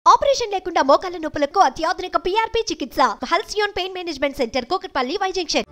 Operation లేకుండా మోకాల నొప్పులకు అత్యాధునిక పీఆర్పీ చికిత్స Halcyon pain management centre Kukatpally Y junction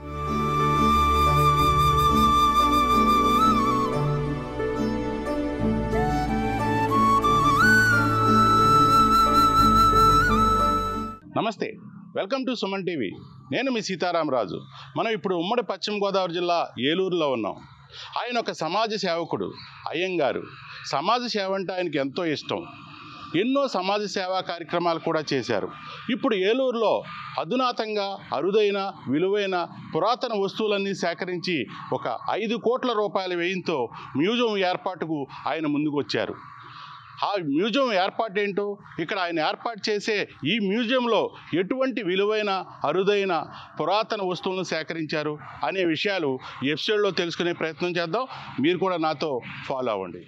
నమస్తే వెల్కమ్ టు సుమన్ టీవీ నేను మీ సీతారామరాజు మనం ఇప్పుడు ఉమ్మడి పశ్చిమ గోదావరి జిల్లా ఏలూరులో ఉన్నాం ఆయన ఒక సమాజ సేవకుడు అయ్యంగారు సమాజ సేవ అంటే ఆయనకి ఎంతో ఇష్టం ఎన్నో సమాజ సేవా కార్యక్రమాలు కూడా చేశారు ఇప్పుడు ఏలూరులో అధునాతంగా అరుదైన విలువైన పురాతన వస్తువులన్నీ సేకరించి ఒక ఐదు కోట్ల రూపాయల వ్యయంతో మ్యూజియం ఏర్పాటుకు ఆయన ముందుకు వచ్చారు ఆ మ్యూజియం ఏర్పాటు ఏంటో ఇక్కడ ఆయన ఏర్పాటు చేసే ఈ మ్యూజియంలో ఎటువంటి విలువైన అరుదైన పురాతన వస్తువులను సేకరించారు అనే విషయాలు ఈ ఎపిసోడ్లో తెలుసుకునే ప్రయత్నం చేద్దాం మీరు కూడా నాతో ఫాలో అవ్వండి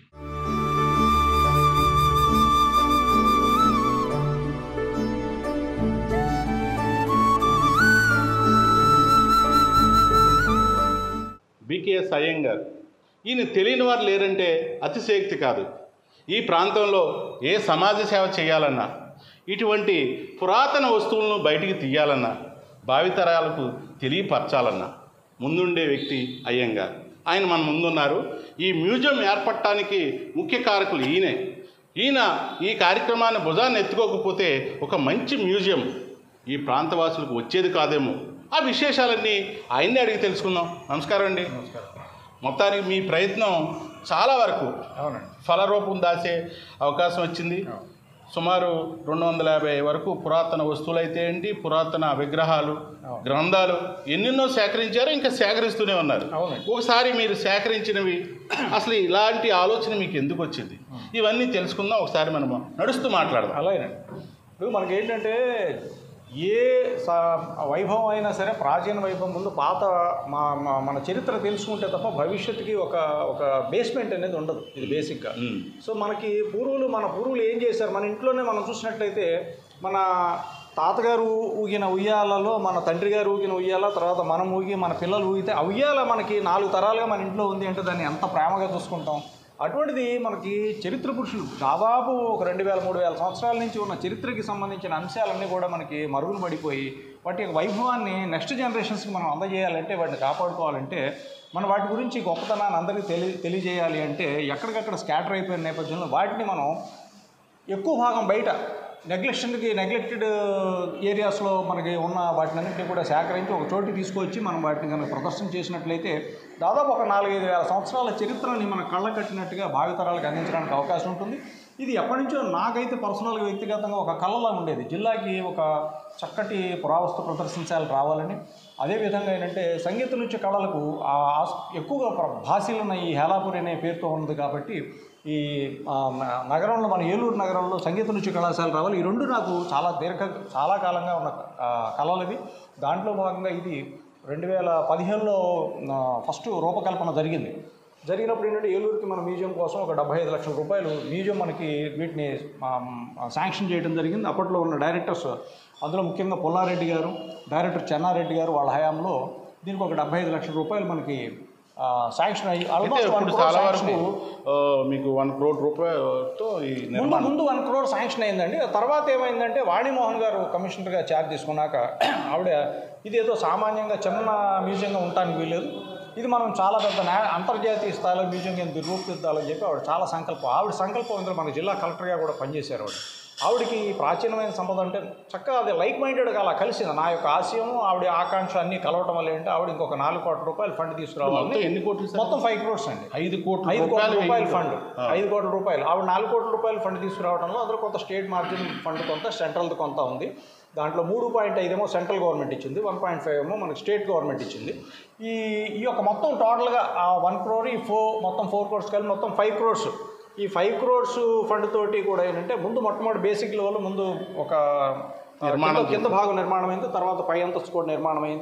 బికేఎస్ అయ్యంగార్ ఈయన తెలియని వారు లేరంటే అతిశయోక్తి కాదు ఈ ప్రాంతంలో ఏ సమాజ సేవ చేయాలన్నా ఇటువంటి పురాతన వస్తువులను బయటికి తీయాలన్నా భావితరాలకు తెలియపరచాలన్నా ముందుండే వ్యక్తి అయ్యంగార్ ఆయన మన ముందున్నారు ఈ మ్యూజియం ఏర్పడటానికి ముఖ్య కారకులు ఈయనే ఈయన ఈ కార్యక్రమాన్ని భుజాన్ని ఎత్తుకోకపోతే ఒక మంచి మ్యూజియం ఈ ప్రాంతవాసులకు వచ్చేది కాదేమో ఆ విశేషాలన్నీ ఆయన్ని అడిగి తెలుసుకుందాం నమస్కారం అండి మొత్తానికి మీ ప్రయత్నం చాలా వరకు అవునండి ఫలరూపం దాచే అవకాశం వచ్చింది సుమారు రెండు వందల యాభై వరకు పురాతన వస్తువులు అయితే ఏంటి పురాతన విగ్రహాలు అవును. గ్రంథాలు ఎన్నెన్నో సేకరించారు ఇంకా సేకరిస్తూనే ఉన్నారు అవునండి. ఒకసారి మీరు సేకరించినవి అసలు ఇలాంటి ఆలోచన మీకు ఎందుకు వచ్చింది ఇవన్నీ తెలుసుకుందాం ఒకసారి మనం నడుస్తూ మాట్లాడదాం అలాగేనండి ఇప్పుడు మనకి ఏంటంటే ఏ స వైభవం అయినా సరే ప్రాచీన వైభవం ముందు పాత మా మా- మన చరిత్ర తెలుసుకుంటే తప్ప భవిష్యత్తుకి ఒక ఒక బేస్మెంట్ అనేది ఉండదు ఇది బేసిక్గా ఉమ్. సో మనకి పూర్వులు మన పూర్వులు ఏం చేశారు మన ఇంట్లోనే మనం చూసినట్లయితే మన తాతగారు ఊగిన ఉయ్యాలలో మన తండ్రి గారు ఊగిన ఉయ్యాల తర్వాత మనం ఊగి మన పిల్లలు ఊగితే ఆ ఉయ్యాల మనకి నాలుగు తరాలుగా మన ఇంట్లో ఉంది అంటే దాన్ని ఎంత ప్రేమగా చూసుకుంటాం అటువంటిది మనకి చరిత్ర పురుషులు దాదాపు ఒక రెండు వేల మూడు వేల సంవత్సరాల నుంచి ఉన్న చరిత్రకి సంబంధించిన అంశాలన్నీ కూడా మనకి మరుగున పడిపోయి వాటి యొక్క వైభవాన్ని నెక్స్ట్ జనరేషన్స్కి మనం అందజేయాలంటే వాటిని కాపాడుకోవాలంటే మన వాటి గురించి గొప్పతనాన్ని అందరికీ తెలి తెలియజేయాలి అంటే ఎక్కడికక్కడ స్కాటర్ అయిపోయిన నేపథ్యంలో వాటిని మనం ఎక్కువ భాగం బయట నెగ్లెక్షన్కి నెగ్లెక్టెడ్ ఏరియాస్లో మనకి ఉన్న వాటినన్నింటినీ కూడా సేకరించి ఒక చోటికి తీసుకొచ్చి మనం వాటిని కనుక ప్రదర్శన చేసినట్లయితే దాదాపు ఒక నాలుగైదు వేల సంవత్సరాల చరిత్రని మన కళ్ళ కట్టినట్టుగా భావితరాలకు అందించడానికి అవకాశం ఉంటుంది ఇది ఎప్పటి నుంచో నాకైతే పర్సనల్గా వ్యక్తిగతంగా ఒక కళలా ఉండేది జిల్లాకి ఒక చక్కటి పురావస్తు ప్రదర్శనశాల రావాలని అదేవిధంగా ఏంటంటే సంగీత నృత్య కళలకు ఆ ఆస్- ఎక్కువగా ప్ర- భాషలున్న ఈ హేలాపురి అనే పేరుతో ఉన్నది కాబట్టి ఈ ఆ, న- నగరంలో మన ఏలూరు నగరంలో సంగీత నృత్య కళాశాల రావాలి ఈ రెండు నాకు చాలా దీర్ఘ చాలా కాలంగా ఉన్న ఆ, కళలవి దాంట్లో భాగంగా ఇది రెండు వేల పదిహేనులో ఫస్ట్ రూపకల్పన జరిగింది జరిగినప్పుడు ఏంటంటే ఏలూరుకి మన మ్యూజియం కోసం ఒక డెబ్బై ఐదు లక్షల రూపాయలు మ్యూజియం మనకి వీటిని ఆ, శాంక్షన్ చేయడం జరిగింది అప్పట్లో ఉన్న డైరెక్టర్స్ అందులో ముఖ్యంగా పుల్లారెడ్డి గారు డైరెక్టర్ చెన్నారెడ్డి గారు వాళ్ళ హయాంలో దీనికి ఒక డెబ్బై ఐదు లక్షల రూపాయలు మనకి ఆ, శాంక్షన్ అయ్యి అయితే ఆల్మోస్ట్ వన్ ఇప్పుడు క్రోర్ చాలా శాంక్షన్ వరకు అయ్యింది. ఆ, మీకు వన్ క్రోడ్ రూపాయలతో ఈ ముందు నిర్మాణం ముందు వన్ క్రోర్ శాంక్షన్ అయిందండి ఆ తర్వాత ఏమైందంటే వాణిమోహన్ గారు కమిషనర్గా ఛార్జ్ తీసుకున్నాక ఆవిడ ఇదేదో సామాన్యంగా చిన్న మ్యూజియంగా ఉండటానికి వీలేదు ఇది మనం చాలా పెద్ద న్యా అంతర్జాతీయ స్థాయిలో మ్యూజియం కింద రూపుదిద్దాలని చెప్పి ఆవిడ చాలా సంకల్పం ఆవిడ సంకల్పం ఇందులో మన జిల్లా కలెక్టర్గా కూడా పనిచేశారు ఆవిడ ఆవిడకి ఈ ప్రాచీనమైన సంపద అంటే చక్కగా అది లైక్ మైండెడ్గా అలా కలిసింది నా యొక్క ఆశయం ఆవిడ ఆకాంక్ష అన్ని కలవటం వల్ల ఏంటంటే ఆవిడ ఇంకొక నాలుగు కోట్ల రూపాయలు ఫండ్ మొత్తం తీసుకురావాలి ఎన్ని కోట్లు సార్? మొత్తం ఫైవ్ క్రోర్స్ అండి ఐదు కోట్ల ఐదు కోట్ల రూపాయలు రూపాయల వెయ్యి- ఫండ్ ఆ. ఐదు కోట్ల రూపాయలు ఆవిడ నాలుగు కోట్ల రూపాయల ఫండ్ తీసుకురావడంలో అందులో కొంత స్టేట్ మార్జిన్ ఫండ్ కొంత సెంట్రల్ కొంత ఉంది దాంట్లో మూడు పాయింట్ ఐదేమో సెంట్రల్ గవర్నమెంట్ ఇచ్చింది వన్ పాయింట్ ఫైవ్ ఏమో మనకి స్టేట్ గవర్నమెంట్ ఇచ్చింది ఈ ఈ యొక్క మొత్తం టోటల్గా ఆ వన్ క్రోర్ ఈ ఫోర్ మొత్తం ఫోర్ క్రోర్స్ కలిపి మొత్తం ఫైవ్ క్రోర్స్ ఈ ఫైవ్ క్రోర్స్ ఫండ్ తోటి కూడా ఏంటంటే ముందు మొట్టమొదటి బేసిక్ లెవెల్ ముందు ఒక ఆ, నిర్మాణం కింద- కింద భాగం నిర్మాణం అయింది తర్వాత పై అంతస్తు కూడా నిర్మాణం అయింది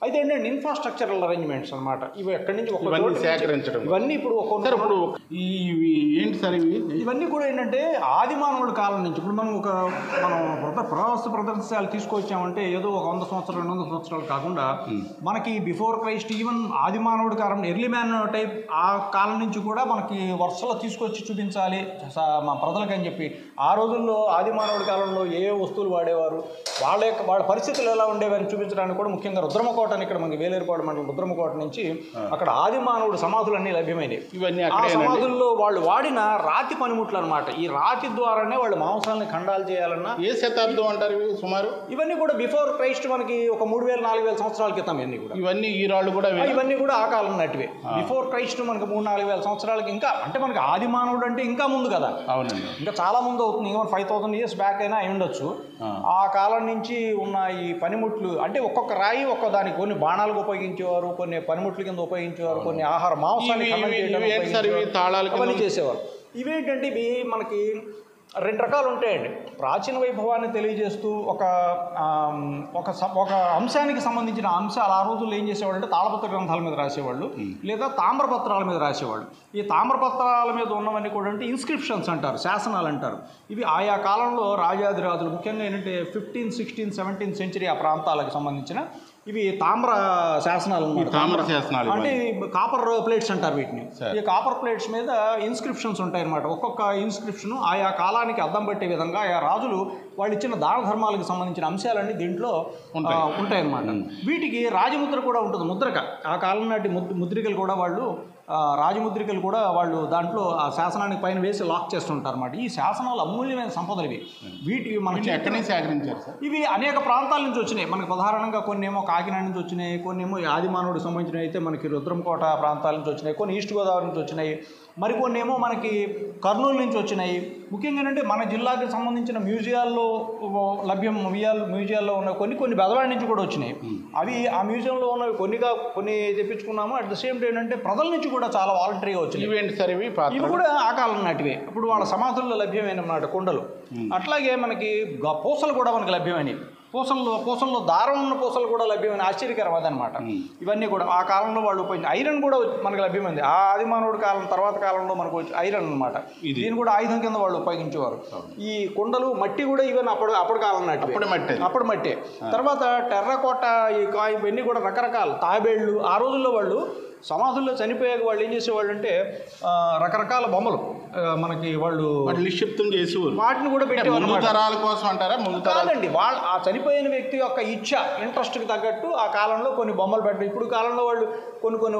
అయితే ఏంటంటే ఇన్ఫ్రాస్ట్రక్చరల్ అరేంజ్మెంట్స్ అన్నమాట ఇవి ఎక్కడి నుంచి ఒక ఇవన్నీ చోటు నుంచి- సేకరించడం. ఇవన్నీ ఇప్పుడు ఒక సార్ ఇప్పుడు ఈ ఇవి ఏంటి సార్ ఇవి ఇవన్నీ కూడా ఏంటంటే ఆది మానవుడి కాలం నుంచి ఇప్పుడు మనం ఒక మనం ప్రద పురావస్తు ప్రదర్శనలు తీసుకొచ్చామంటే ఏదో ఒక వంద సంవత్సరాలు రెండు వందల సంవత్సరాలు కాకుండా మనకి బిఫోర్ క్రైస్ట్ ఈవెన్ ఆది మానవుడి కాలం ఎర్లీ మ్యాన్ టైప్ ఆ కాలం నుంచి కూడా మనకి వరుసలో తీసుకొచ్చి చూపించాలి స- మా ప్రజలకు అని చెప్పి ఆ రోజుల్లో ఆది మానవుడి కాలంలో ఏ ఏ వస్తువులు వాడేవారు వాళ్ళ యొక్క వాళ్ళ పరిస్థితులు ఎలా ఉండేవని చూపించడానికి కూడా ముఖ్యంగా రుద్రమకోట అని ఇక్కడ మనకి వేలేరుపాడు మండలం రుద్రమకోట నుంచి అక్కడ ఆది మానవుడి సమాధులు అన్నీ లభ్యమైనవి ఇవన్నీ ఆ అక్కడేనండి సమాధుల్లో వాళ్ళు వాడిన రాతి పనిముట్లు అనమాట ఈ రాతి ద్వారానే వాళ్ళు మాంసాలని ఖండాలు చేయాలన్నా ఏ శతాబ్దం అంటారు ఇవి సుమారు ఇవన్నీ కూడా బిఫోర్ క్రైస్ట్ మనకి ఒక మూడు వేల నాలుగు వేల సంవత్సరాల క్రితం ఇవన్నీ కూడా ఇవన్నీ ఈ రాళ్ళు కూడా ఆ, వేరే- ఇవన్నీ కూడా ఆ కాలం నటివే బిఫోర్ క్రైస్ట్ మనకి మూడు నాలుగు వేల సంవత్సరాలకి ఇంకా అంటే మనకి ఆది మానవుడు అంటే ఇంకా ముందు కదా అవునండి ఇంకా చాలా ముందు అవుతుంది ఇంకా ఫైవ్ థౌసండ్ ఇయర్స్ బ్యాక్ అయినా అయి ఉండొచ్చు ఆ. ఆ కాలం నుంచి ఉన్న ఈ పనిముట్లు అంటే ఒక్కొక్క రాయి ఒక్క దానికి కొన్ని బాణాలకు ఉపయోగించేవారు కొన్ని పనిముట్ల కింద ఉపయోగించేవారు కొన్ని ఆహార మాంసాన్ని ఇవి- ఖననం ఇవి- చేయడానికి ఇవి ఏంటి సార్ ఇవి ఉపయోగించేవారు. తాళాల కింద అవన్నీ చేసేవారు ఇవేంటంటే ఇవి మనకి రెండు రకాలు ఉంటాయండి ప్రాచీన వైభవాన్ని తెలియజేస్తూ ఒక ఆమ్, ఒక స- ఒక అంశానికి సంబంధించిన అంశాలు ఆ రోజుల్లో ఏం చేసేవాళ్ళు అంటే తాళపత్ర గ్రంథాల మీద రాసేవాళ్ళు లేదా తామ్రపత్రాల మీద రాసేవాళ్ళు ఈ తామ్రపత్రాల మీద ఉన్నవన్నీ కూడా అంటే ఇన్స్క్రిప్షన్స్ అంటారు శాసనాలు అంటారు ఇవి ఆయా కాలంలో రాజాదిరాజులు ముఖ్యంగా ఏంటంటే ఫిఫ్టీన్ సిక్స్టీన్ సెవెంటీన్ సెంచరీ ఆ ప్రాంతాలకు సంబంధించిన ఇవి తామ్ర శాసనాలు అన్నమాట. ఈ తామ్ర శాసనాలు అంటే ఇవన్నీ. కాపర్ ప్లేట్స్ అంటారు వీటిని సరే. ఈ కాపర్ ప్లేట్స్ మీద ఇన్స్క్రిప్షన్స్ ఉంటాయి అన్నమాట ఒక్కొక్క ఇన్స్క్రిప్షన్ ఆయా కాలానికి అద్దం పట్టే విధంగా ఆయా రాజులు వాళ్ళు ఇచ్చిన దాన ధర్మాలకు సంబంధించిన అంశాలన్నీ దీంట్లో ఉంటాయి. ఆ, ఉంటాయన్నమాట వీటికి రాజముద్ర కూడా ఉంటుంది ముద్రక ఆ కాలం నాటి ముద్ర ముద్రికలు కూడా వాళ్ళు ఆ, రాజముద్రికలు కూడా వాళ్ళు దాంట్లో ఆ శాసనానికి పైన వేసి లాక్ చేస్తుంటారు అన్నమాట ఈ శాసనాలు అమూల్యమైన సంపదలు ఇవి వీటివి మనకి వీటిని ఎక్కడి నుంచి సేకరించారు సార్ ఇవి అనేక ప్రాంతాల నుంచి వచ్చినాయి మనకు ప్రధానంగా కొన్ని ఏమో కాకినాడ నుంచి వచ్చినాయి కొన్ని ఏమో ఆదిమానవుడికి సంబంధించినవి అయితే మనకి రుద్రంకోట ప్రాంతాల నుంచి వచ్చినాయి కొన్ని ఈస్ట్ గోదావరి నుంచి వచ్చినాయి మరికొన్ని ఏమో మనకి కర్నూలు నుంచి వచ్చినాయి ముఖ్యంగా ఏంటంటే మన జిల్లాకి సంబంధించిన మ్యూజియాల్లో లభ్యం మ్యూజియాలు మ్యూజియాల్లో ఉన్న కొన్ని కొన్ని బెదవాడి నుంచి కూడా వచ్చినాయి అవి ఆ మ్యూజియంలో ఉన్నవి కొన్నిగా కొన్ని తెప్పించుకున్నాము అట్ ద సేమ్ టైం అంటే ప్రజల నుంచి కూడా చాలా వాలంటరీగా వచ్చినాయి ఇవి ఏంటి సార్ ఇవి ఇవి పాత్ర కూడా ఆ కాలం నాటివే ఇప్పుడు వాళ్ళ సమాధుల్లో లభ్యమైన అన్నమాట కుండలు అట్లాగే మనకి గ- పూసలు కూడా మనకి లభ్యమైనవి పూసల్లో పూసల్లో దారం ఉన్న పూసలు కూడా లభ్యమైన ఆశ్చర్యకరం అదనమాట ఇవన్నీ కూడా ఆ కాలంలో వాళ్ళు ఉపయోగించి ఐరన్ కూడా మనకి లభ్యమైంది ఆ ఆదిమానవుడి కాలం తర్వాత కాలంలో మనకు వచ్చి ఐరన్ అనమాట ఇది. దీన్ని కూడా ఆయుధం కింద వాళ్ళు ఉపయోగించేవారు ఈ కుండలు మట్టి కూడా ఈవెన్ అప్పుడు అప్పుడు కాలం నాటి అప్పుడు మట్టే. అప్పుడు మట్టే తర్వాత టెర్రకోట ఈ కా- ఇవన్నీ కూడా రకరకాల తాబేళ్ళు ఆ రోజుల్లో వాళ్ళు సమాధుల్లో చనిపోయాక వాళ్ళు ఏం చేసేవాళ్ళు అంటే ఆ, రకరకాల బొమ్మలు ఆ, మనకి వాళ్ళు వాటి నిక్షిప్తం చేసి ఊరు. వాటిని కూడా అంటే పెట్టేవారు ముందు అన్నమాట. తరాల కోసం అంటారా ముందు తరాలు కాదండి వాళ్ళ ఆ చనిపోయిన వ్యక్తి యొక్క ఇచ్చ ఇంట్రెస్ట్కి తగ్గట్టు ఆ కాలంలో కొన్ని బొమ్మలు పెట్టడం ఇప్పుడు కాలంలో వాళ్ళు కొన్ని కొన్ని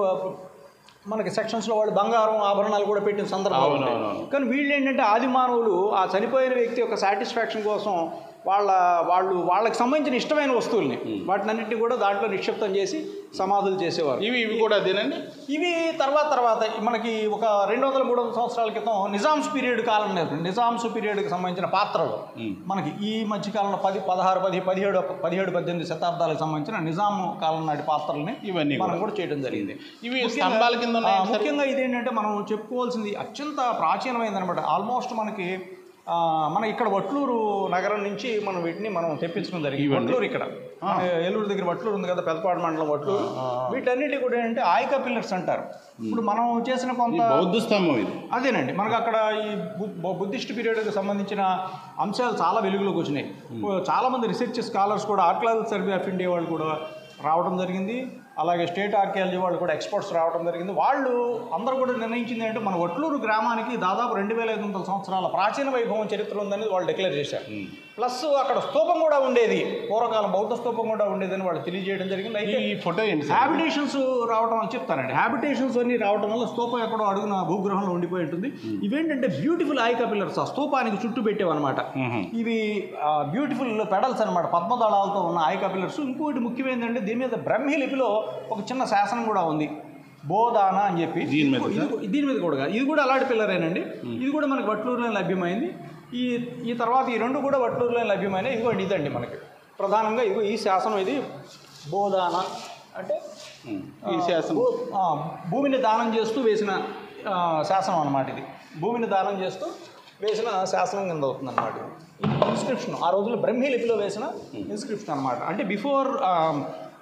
మనకి సెక్షన్స్లో వాళ్ళు బంగారం ఆభరణాలు కూడా పెట్టిన సందర్భాలు ఉంటాయి. అవునవునవును. కానీ వీళ్ళు ఏంటంటే ఆది మానవులు ఆ చనిపోయిన వ్యక్తి యొక్క సాటిస్ఫాక్షన్ కోసం వాళ్ళ వాళ్ళు వాళ్ళకి సంబంధించిన ఇష్టమైన వస్తువుల్ని వాటిని అన్నింటినీ కూడా దాంట్లో నిక్షిప్తం చేసి సమాధులు చేసేవారు ఇవి ఇవి కూడా అదేనండి ఇవి తర్వాత తర్వాత మనకి ఒక రెండు వందల మూడు వందల సంవత్సరాల క్రితం నిజామ్స్ పీరియడ్ కాలం లేదు నిజామ్స్ పీరియడ్కి సంబంధించిన పాత్రలు మనకి ఈ మధ్యకాలంలో పది పదహారు పది పదిహేడు పదిహేడు పద్దెనిమిది శతాబ్దాలకు సంబంధించిన నిజాం కాలం నాటి పాత్రల్ని ఇవన్నీ మనం కూడా. కూడా చేయడం జరిగింది ఇవి ముఖ్యంగా- స్తంభాల కింద ఉన్నాయి ఆ, సార్? ముఖ్యంగా ఇదేంటంటే మనం చెప్పుకోవాల్సింది అత్యంత ప్రాచీనమైంది అనమాట ఆల్మోస్ట్ మనకి ఆ, మన ఇక్కడ వట్లూరు నగరం నుంచి మనం వీటిని మనం తెప్పించడం జరిగింది ఇవండి? వట్లూరు ఇక్కడ మన ఏలూరు దగ్గర వట్లూరు ఉంది కదా పెద్దపాడు మండలం వట్లూరు వీటన్నిటి కూడా ఏంటంటే ఆయక పిల్లర్స్ అంటారు ఇప్పుడు మనం చేసిన ఈ కొంత బౌద్ధ స్తంభం ఇది అదేనండి మనకు అక్కడ ఈ బు- బు- బుద్ధిస్ట్ పీరియడ్కి సంబంధించిన అంశాలు చాలా వెలుగులోకి వచ్చినాయి చాలా మంది రీసెర్చ్ స్కాలర్స్ కూడా ఆర్కియాలజీ సర్వే ఆఫ్ ఇండియా వాళ్ళు కూడా రావడం జరిగింది అలాగే స్టేట్ ఆర్కియాలజీ వాళ్ళు కూడా ఎక్స్పర్ట్స్ రావడం జరిగింది వాళ్ళు అందరూ కూడా నిర్ణయించింది ఏంటంటే మన వట్లూరు గ్రామానికి దాదాపు రెండు వేల ఐదు వందల సంవత్సరాల ప్రాచీన వైభవం చరిత్ర ఉందని వాళ్ళు డిక్లేర్ చేశారు ప్లస్ అక్కడ స్తూపం కూడా ఉండేది పూర్వకాలం బౌద్ధ స్తూపం కూడా ఉండేదని వాళ్ళు తెలియజేయడం జరిగింది అయితే ఈ ఫోటో ఏంటి సార్ హ్యాబిటేషన్స్ రావడం అని చెప్తానండి హ్యాబిటేషన్స్ అన్ని రావడం వల్ల స్తూపం ఎక్కడో అడుగున భూగ్రహంలో ఉండిపోయి ఉంటుంది ఇవేంటంటే బ్యూటిఫుల్ ఐకా పిల్లర్స్ ఆ స్తూపానికి చుట్టూ పెట్టేవన్నమాట మ్మ్. ఇవి బ్యూటిఫుల్ పెడల్స్ అనమాట పద్మదళాలతో ఉన్న ఐకా పిల్లర్స్ ఇంకోటి ముఖ్యమైనదంటే దీని మీద బ్రహ్మీ లిపిలో ఒక చిన్న శాసనం కూడా ఉంది బోధాన అని చెప్పి దీని మీద ఇది కూ- దీని మీద కూడా కాదు. ఇది కూడా అలాంటి పిల్లరేనండి ఇది కూడా మనకి వట్లూరులో లభ్యమైంది ఈ ఈ తర్వాత ఈ రెండు కూడా వట్లూరులో లభ్యమైనవి ఇదిగోండి ఇదండి మనకి ప్రధానంగా ఇదిగో ఈ శాసనం ఇది బోధాన అంటే ఉమ్. ఈ శాసనం భూ- ఆ, భూమిని దానం చేస్తూ వేసిన ఆ, శాసనం అన్నమాట ఇది భూమిని దానం చేస్తూ వేసిన శాసనం కింద అవుతుంది అనమాట ఇన్స్క్రిప్షన్ ఆ రోజుల్లో బ్రహ్మీ లిపిలో వేసిన ఇన్స్క్రిప్షన్ అనమాట అంటే బిఫోర్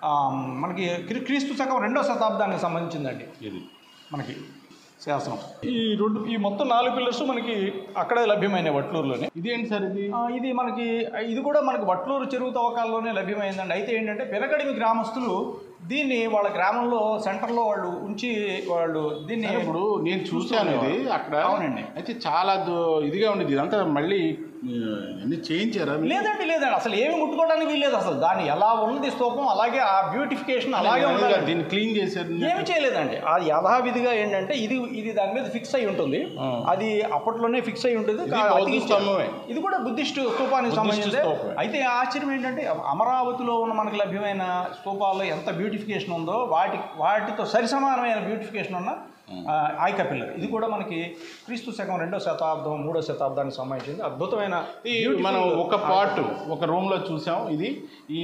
ఆ, మనకి క్రీ- క్రీస్తు శకం రెండో శతాబ్దానికి సంబంధించిందండి ఇది మనకి శాసనం ఈ రెండు ఈ మొత్తం నాలుగు పిల్లర్స్ మనకి అక్కడే లభ్యమైన వట్లూరులోనే ఇదేంటి సార్ ఇది ఆ, ఇది మనకి ఇది కూడా మనకి వట్లూరు చెరువు తవ్వకాల్లోనే లభ్యమైందండి అయితే ఏంటంటే పెనకడిమి గ్రామస్తులు దీన్ని వాళ్ళ గ్రామంలో సెంటర్లో వాళ్ళు ఉంచి వాళ్ళు దీన్ని సార్, ఇప్పుడు నేను చూశాను ఇది అక్కడ అవునండి. అయితే చాలా దో- ఇదిగా ఉండేది ఇదంతా మళ్ళీ ఆ, అన్ని చేయించారా మీరు? లేదండి లేదండి అసలు ఏమి ముట్టుకోవడానికి వీల్లేదు అసలు దాన్ని ఎలా ఉన్నది స్తూపం అలాగే ఆ బ్యూటిఫికేషన్ అలాగే అలాగే ఉండాలి దీన్ని క్లీన్ చేశారు ఏమి చేయలేదండి అది యథావిధిగా ఏంటంటే ఇది ఇది దాని మీద ఫిక్స్ అయి ఉంటుంది ఆ. అది అప్పట్లోనే ఫిక్స్ అయి ఉంటుంది ఇది కా- బౌద్ధ అతికించారు. స్తంభమే. ఇది కూడా బుద్ధిస్ట్ స్తూపానికి బుద్ధిస్ట్ సంబంధించింది స్తూపమే. అయితే ఆశ్చర్యం ఏంటంటే అమరావతిలో ఉన్న మనకు లభ్యమైన స్తూపాల్లో ఎంత బ్యూటిఫికేషన్ ఉందో వాటి వాటితో సరిసమానమైన బ్యూటిఫికేషన్ ఉన్న ఆ, ఆయక పిల్లర్ ఇది కూడా మనకి క్రీస్తు శకం రెండో శతాబ్దం మూడో శతాబ్దానికి సంబంధించింది అద్భుతమైన ఈ beautiful మనం ఒక ఆయక పార్ట్ పిల్లర్. ఒక రూమ్ లో చూసాం ఇది ఈ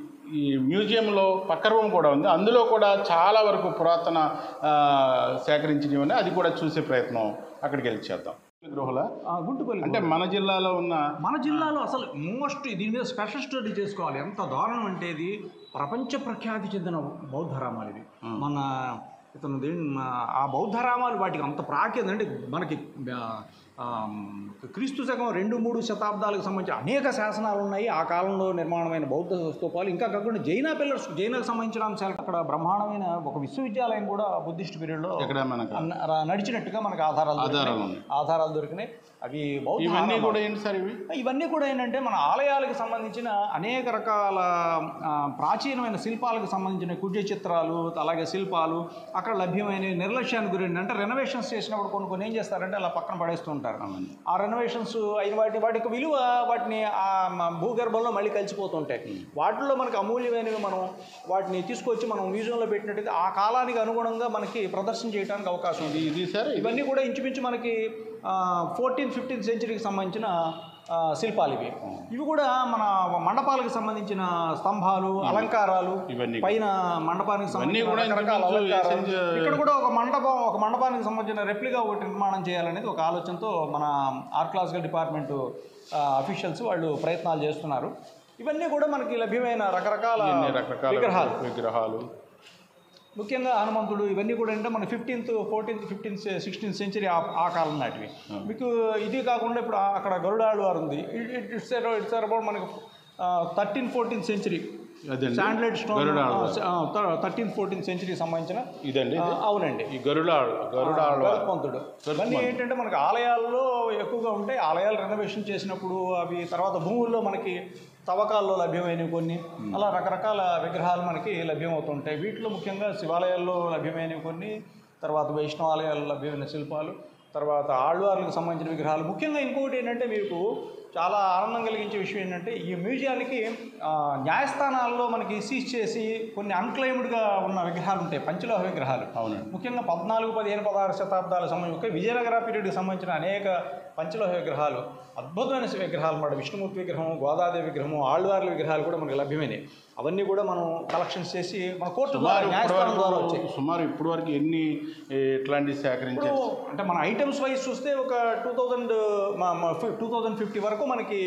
ఈ మ్యూజియంలో పక్క రూమ్ కూడా ఉంది అందులో కూడా చాలా వరకు పురాతన ఆ, సేకరించినవి ఉన్నాయి అది కూడా చూసే ప్రయత్నం అక్కడికి వెళ్ళి చేద్దాం గృహల ఆ, గుంటుపల్లి అంటే మన జిల్లాలో ఉన్న మన జిల్లాలో అసలు మోస్ట్ దీని మీద స్పెషల్ స్టడీ చేసుకోవాలి ఎంత దారుణం అంటే ఇది ప్రపంచ ప్రఖ్యాతి చెందిన బౌద్ధరామాలు ఇవి మన ఇతను దీని ఆ బౌద్ధరామాలు వాటికి అంత ప్రాఖ్యాతి అంటే మనకి ఆ, ఆ, క్రీస్తు శకం రెండు మూడు శతాబ్దాలకు సంబంధించిన అనేక శాసనాలు ఉన్నాయి ఆ కాలంలో నిర్మాణమైన బౌద్ధ స్తూపాలు ఇంకా కాకుండా జైన పిల్లర్స్ జైనకు సంబంధించిన అంశాలు అక్కడ బ్రహ్మాండమైన ఒక విశ్వవిద్యాలయం కూడా బుద్ధిస్ట్ పీరియడ్లో ఇక్కడ మనకు అన్న- రా- నడిచినట్టుగా మనకు ఆధారాలు ఆధారాలు దొరికినాయి. ఉన్నాయి. ఆధారాలు దొరికినాయి అవి బౌద్ధ ఇవన్నీ ఆరామాలు. కూడా ఏంటి సార్ ఇవి ఇవన్నీ కూడా ఏంటంటే మన ఆలయాలకు సంబంధించిన అనేక రకాల ఆ, ప్రాచీనమైన శిల్పాలకు సంబంధించిన కుడ్య చిత్రాలు అలాగే శిల్పాలు అక్కడ లభ్యమైన నిర్లక్ష్యానికి గురి అంటే రెనోవేషన్స్ చేసినప్పుడు కొన్ని కొన్ని ఏం చేస్తారంటే అలా పక్కన పడేస్తూ ఉంటారు ఆ రెనోవేషన్స్ అయిన వాటి వాటి యొక్క విలువ వాటిని ఆ మ- భూగర్భంలో మళ్ళీ కలిసిపోతుంటాయి వాటిల్లో మనకు అమూల్యమైనవి మనం వాటిని తీసుకొచ్చి మనం మ్యూజియంలో పెట్టినట్టయితే ఆ కాలానికి అనుగుణంగా మనకి ప్రదర్శన చేయడానికి అవకాశం ఉంది ఇది సార్ ఇది ఇవన్నీ కూడా ఇంచుమించు మనకి ఫోర్టీన్ ఫిఫ్టీన్త్ సెంచరీకి సంబంధించిన ఆ, శిల్పాలు ఇవి ఇవి కూడా మన మండపాలకు సంబంధించిన స్తంభాలు అలంకారాలు ఇవన్నీ పైన మండపానికి సంబంధించిన కూడా రకరకాల ఇంచుమించు అలంకారాలు. ఎసెన్స్- ఇక్కడ కూడా ఒక మండపం ఒక మండపానికి సంబంధించిన రెప్లిగా ఒకటి నిర్మాణం చేయాలనేది ఒక ఆలోచనతో మన ఆర్కలాజికల్ డిపార్ట్మెంట్ అఫీషియల్స్ వాళ్ళు ప్రయత్నాలు చేస్తున్నారు ఇవన్నీ కూడా మనకి లభ్యమైన రకరకాల ఇన్ని రకరకాల విగ్రహాలు విగ్రహాలు ముఖ్యంగా హనుమంతుడు ఇవన్నీ కూడా అంటే మన fifteenth fourteenth fifteenth sixteenth century ఆ కాలం నాటివి మీకు ఇది కాకుండా ఇప్పుడు ఆ- అక్కడ గరుడాళ్ళు వారు ఉంది ఇట్స్ ఇట్స్ అబౌట్ మనకు థర్టీన్ ఫోర్టీన్త్ సెంచరీ అదండి శాండ్లైట్ స్టోన్ గరుడ ఆళ్వార్. థర్టీన్ ఫోర్టీన్త్ సెంచరీకి సంబంధించిన ఇదండి ఆ, ఇది? అవునండి ఈ గరుడ ఆళ్- గరుడ ఆళ్వార్. గరుత్మంతుడు ఇవన్నీ ఏంటంటే మనకి ఆలయాల్లో ఎక్కువగా ఉంటాయి ఆలయాలు రెనోవేషన్ చేసినప్పుడు అవి తర్వాత భూముల్లో మనకి తవ్వకాల్లో లభ్యమైనవి కొన్ని అలా రకరకాల విగ్రహాలు మనకి లభ్యమవుతుంటాయి వీటిలో ముఖ్యంగా శివాలయాల్లో లభ్యమైనవి కొన్ని తర్వాత వైష్ణవ ఆలయాల్లో లభ్యమైన శిల్పాలు తర్వాత ఆళ్వార్లకు సంబంధించిన విగ్రహాలు ముఖ్యంగా ఇంకొకటి ఏంటంటే మీకు చాలా ఆనందం కలిగించే విషయం ఏంటంటే ఈ మ్యూజియానికి ఆ, న్యాయస్థానాల్లో మనకి సీజ్ చేసి కొన్ని అన్క్లైమ్డ్గా ఉన్న విగ్రహాలు ఉంటాయి పంచలోహ విగ్రహాలు అవునండి ముఖ్యంగా పద్నాలుగు పదిహేను పదహారు శతాబ్దాల సమయం యొక్క విజయనగర పీరియడ్కి సంబంధించిన అనేక పంచలోహ విగ్రహాలు అద్భుతమైన విగ్రహాలు అన్నమాట విష్ణుమూర్తి విగ్రహం గోదాదేవి విగ్రహము ఆళ్వార్ల విగ్రహాలు కూడా మనకి లభ్యమైనవి అవన్నీ కూడా మనం కలెక్షన్స్ చేసి మన కోర్టు ద్వారా సుమారు న్యాయస్థానం ద్వారా ఇప్పటివరకు వచ్చాయి సుమారు ఇప్పటి వరకు ఎన్ని ఏ, ఇట్లాంటివి ఇప్పుడు సేకరించారు అంటే మన ఐటమ్స్ వైజ్ చూస్తే ఒక two thousand two thousand fifty వరకు మనకి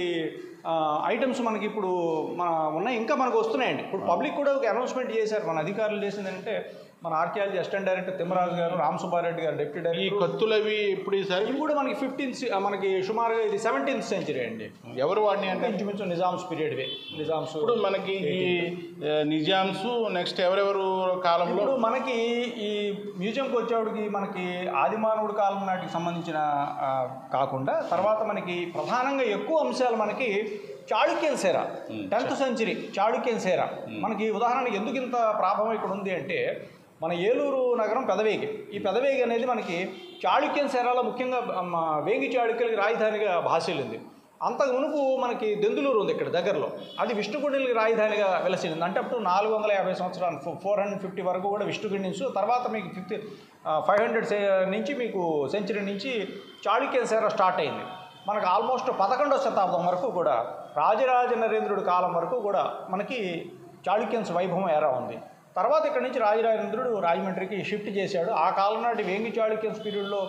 ఐటమ్స్ మనకి ఇప్పుడు మన ఉన్నాయి ఇంకా మనకు వస్తున్నాయండి ఇప్పుడు పబ్లిక్ కూడా ఒక అనౌన్స్మెంట్ చేశారు మన అధికారులు చేసింది అంటే మన ఆర్కియాలజీ అసిస్టెంట్ డైరెక్టర్ తిమ్మరాజు గారు రామ్ సుబ్బారెడ్డి గారు డిప్యూటీ ఈ డైరెక్టర్ కత్తులు అవి ఇప్పుడు ఈసారి ఇవి కూడా మనకి ఫిఫ్టీన్త్ మనకి సుమారుగా ఇది సెవెంటీన్త్ సెంచరీ అండి ఎవరు వాడిని అంటే అంటే ఇంచుమించు నిజామ్స్ పీరియడ్వే నిజామ్స్ ఇప్పుడు మనకి ఈ ఆ, నిజామ్స్ నెక్స్ట్ ఎవరెవరు కాలంలో ఇప్పుడు మనకి ఈ మ్యూజియంకి వచ్చేవాడికి మనకి ఆదిమానవుడి కాలం నాటికి సంబంధించిన ఆ, కాకుండా తర్వాత మనకి ప్రధానంగా ఎక్కువ అంశాలు మనకి చాళుక్యన్ సేర టెన్త్ సెంచరీ చాళుక్యన్ సేర మనకి ఉదాహరణకి ఎందుకు ఇంత ప్రాభవం ఇక్కడ ఉంది అంటే మన ఏలూరు నగరం పెదవేగి ఈ పెదవేగి అనేది మనకి చాళుక్యన్ సేరాలో ముఖ్యంగా మ, వేగి చాళుక్యులకి రాజధానిగా భాషలుంది అంతకు మునుపు మనకి దెందులూరు ఉంది ఇక్కడ దగ్గరలో అది విష్ణుగుండిలకి రాజధానిగా వెలసింది అంటే అప్పుడు నాలుగు వందల యాభై సంవత్సరాలు ఫోర్ హండ్రెడ్ ఫిఫ్టీ వరకు కూడా విష్ణుగుడి నుంచి తర్వాత మీకు ఫిఫ్టీ ఫైవ్ హండ్రెడ్ నుంచి మీకు సెంచరీ నుంచి చాళుక్యన్ సేర స్టార్ట్ అయింది మనకు ఆల్మోస్ట్ పదకొండవ శతాబ్దం వరకు కూడా రాజరాజ నరేంద్రుడి కాలం వరకు కూడా మనకి చాళుక్యన్స్ వైభవం ఎరా ఉంది తర్వాత ఇక్కడ నుంచి రాజరాజేంద్రుడు రాజమండ్రికి షిఫ్ట్ చేశాడు ఆ కాలం నాటి వేంగి చాళుక్యన్స్ పీరియడ్లో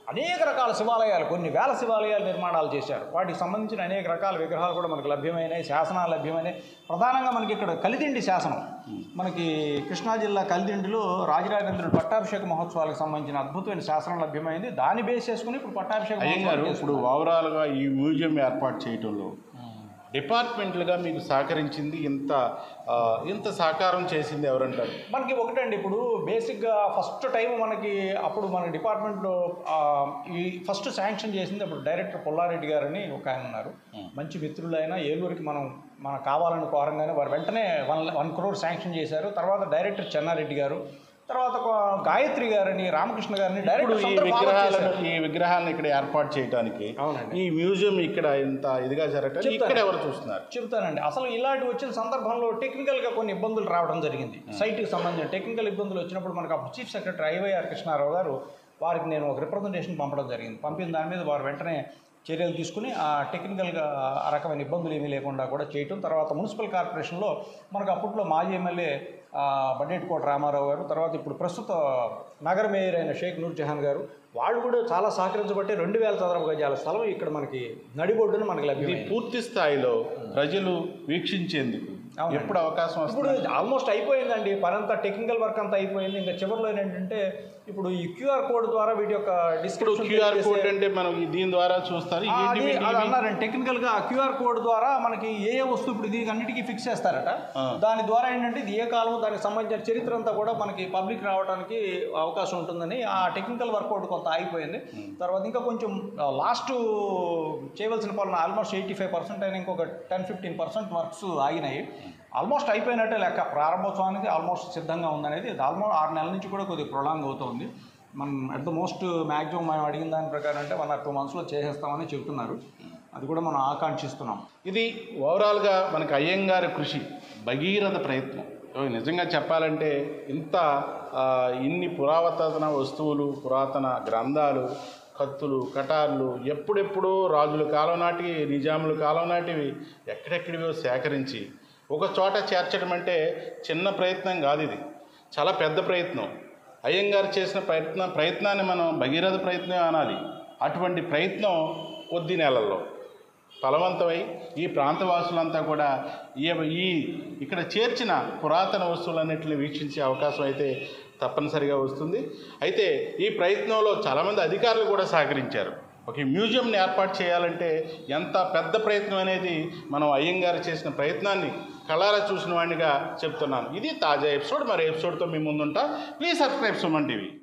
అనేక రకాల శివాలయాలు కొన్ని వేల శివాలయాలు నిర్మాణాలు చేశారు వాటికి సంబంధించిన అనేక రకాల విగ్రహాలు కూడా మనకు లభ్యమైనాయి శాసనాలు లభ్యమైనాయి ప్రధానంగా మనకి ఇక్కడ కలిదిండి శాసనం మనకి కృష్ణా జిల్లా కలిదిండిలో రాజరాజేంద్రుడి పట్టాభిషేక మహోత్సవాలకు సంబంధించిన అద్భుతమైన శాసనం లభ్యమైంది దాన్ని బేస్ చేసుకుని ఇప్పుడు పట్టాభిషేక అయ్యంగారు మహోత్సవాలు ఇప్పుడు ఓవరాల్గా ఈ మ్యూజియం ఏర్పాటు చేయటంలో డిపార్ట్మెంట్లుగా మీకు సహకరించింది ఇంత ఆ, ఇంత సహకారం చేసింది ఎవరంటారు మనకి ఒకటండి ఇప్పుడు బేసిక్గా ఫస్ట్ టైం మనకి అప్పుడు మన డిపార్ట్మెంట్లో ఆ, ఈ ఫస్ట్ శాంక్షన్ చేసింది అప్పుడు డైరెక్టర్ పుల్లారెడ్డి గారని ఒక ఆయన ఉన్నారు మంచి మిత్రులు అయినా ఏలూరుకి మనం మనకు కావాలని కోరంగానే వారు వెంటనే వన్ వన్ క్రోర్ శాంక్షన్ చేశారు తర్వాత డైరెక్టర్ చెన్నారెడ్డి గారు తర్వాత ఒక గాయత్రి గారని రామకృష్ణ గారిని ఇప్పుడు డైరెక్టర్స్ ఈ అందరూ follow విగ్రహాలను చేశారు. ఈ విగ్రహాలను ఇక్కడ ఏర్పాట్ చేయడానికి అవునండి. ఈ మ్యూజియం ఇక్కడ ఇంత ఇదిగా జరగటం చెప్తాను. ఇక్కడ ఎవరు చూస్తున్నారు చెబుతానండి అసలు ఇలాంటి వచ్చిన సందర్భంలో టెక్నికల్గా కొన్ని ఇబ్బందులు రావడం జరిగింది సైట్కి సంబంధించిన టెక్నికల్ ఇబ్బందులు వచ్చినప్పుడు మనకు అప్పుడు చీఫ్ సెక్రటరీ ఐవైఆర్ కృష్ణారావు గారు వారికి నేను ఒక రిప్రజెంటేషన్ పంపడం జరిగింది పంపిన దాని మీద వారు వెంటనే చర్యలు తీసుకుని ఆ టెక్నికల్గా ఆ రకమైన ఇబ్బందులు ఏమీ లేకుండా కూడా చేయటం తర్వాత మున్సిపల్ కార్పొరేషన్లో మనకు అప్పట్లో మాజీ ఎమ్మెల్యే బడ్డేటికోట రామారావు గారు తర్వాత ఇప్పుడు ప్రస్తుత నగర మేయర్ అయిన షేక్ నూర్ జహాన్ గారు వాళ్ళు కూడా చాలా సహకరించబట్టి రెండు వేల చదరపు గజాల స్థలం ఇక్కడ మనకి నడిబొడ్డున మనకి ఇది లభ్యమైంది పూర్తి స్థాయిలో ప్రజలు వీక్షించేందుకు అవునండి. ఎప్పుడు అవకాశం ఇప్పుడు వస్తుంది ఆల్మోస్ట్ అయిపోయిందండి పని అంతా టెక్నికల్ వర్క్ అంతా అయిపోయింది ఇంకా చివరిలో ఏంటంటే ఇప్పుడు ఈ క్యూఆర్ కోడ్ ద్వారా వీటి యొక్క ఇప్పుడు డిస్క్రిప్షన్ క్యూఆర్ కోడ్ అంటే మనం ఈ దీని ద్వారా చూస్తారు ఏంటి అది వీటి- అది అన్నారండి టెక్నికల్ గా క్యూఆర్ కోడ్ ద్వారా మనకి ఏ ఏ వస్తువు ఇప్పుడు దీనికి అన్నిటికీ ఫిక్స్ చేస్తారట ఆ. దాని ద్వారా ఏంటంటే ఇది ఏ కాలం దానికి సంబంధించిన చరిత్ర అంతా కూడా మనకి పబ్లిక్ రావడానికి అవకాశం ఉంటుందని ఆ టెక్నికల్ వర్కౌట్ కొంత ఆగిపోయింది తర్వాత ఇంకా కొంచెం లాస్ట్ చేయవలసిన పనులు ఆల్మోస్ట్ ఎయిటీ ఫైవ్ పర్సెంట్ అయినా ఇంకొక టెన్ ఫిఫ్టీన్ పర్సెంట్ వర్క్స్ ఆగినాయి ఆల్మోస్ట్ అయిపోయినట్టే లెక్క ప్రారంభోత్సవానికి ఆల్మోస్ట్ సిద్ధంగా ఉందనేది ఇది ఆల్మోస్ట్ ఆరు నెలల నుంచి కూడా కొద్దిగా ప్రొలాంగ్ అవుతుంది మనం అట్ ద మోస్ట్ మ్యాక్సిమం మనం అడిగిన దాని ప్రకారం అంటే వన్ ఆర్ టూ మంత్స్లో చేసేస్తామని చెప్తున్నారు అది కూడా మనం ఆకాంక్షిస్తున్నాం ఇది ఓవరాల్గా మనకి అయ్యంగారి కృషి భగీరథ ప్రయత్నం ఓ, నిజంగా చెప్పాలంటే ఇంత ఆ, ఇన్ని పురాతన వస్తువులు పురాతన గ్రంథాలు కత్తులు కటార్లు ఎప్పుడెప్పుడో రాజుల కాలం నాటి నిజాముల కాలం నాటివి ఎక్కడెక్కడివో సేకరించి ఒక చోట చేర్చడం అంటే చిన్న ప్రయత్నం కాదు ఇది చాలా పెద్ద ప్రయత్నం అయ్యంగారు చేసిన ప్రయత్న ప్రయత్నాన్ని మనం భగీరథ ప్రయత్నం అనాలి అటువంటి ప్రయత్నం కొద్ది నెలల్లో ఫలవంతమై ఈ ప్రాంతవాసులంతా కూడా ఈ ఈ ఇక్కడ చేర్చిన పురాతన వస్తువులన్నింటిని వీక్షించే అవకాశం అయితే తప్పనిసరిగా వస్తుంది అయితే ఈ ప్రయత్నంలో చాలామంది అధికారులు కూడా సహకరించారు ఒక మ్యూజియంని ఏర్పాటు చేయాలంటే ఎంత పెద్ద ప్రయత్నం అనేది మనం అయ్యంగారు చేసిన ప్రయత్నాన్ని కళారా చూసిన వాడినిగా చెప్తున్నాను ఇది తాజా ఎపిసోడ్ మరి ఎపిసోడ్తో మీ ముందుంటా ప్లీజ్ సబ్స్క్రైబ్ సుమన్ టీవీ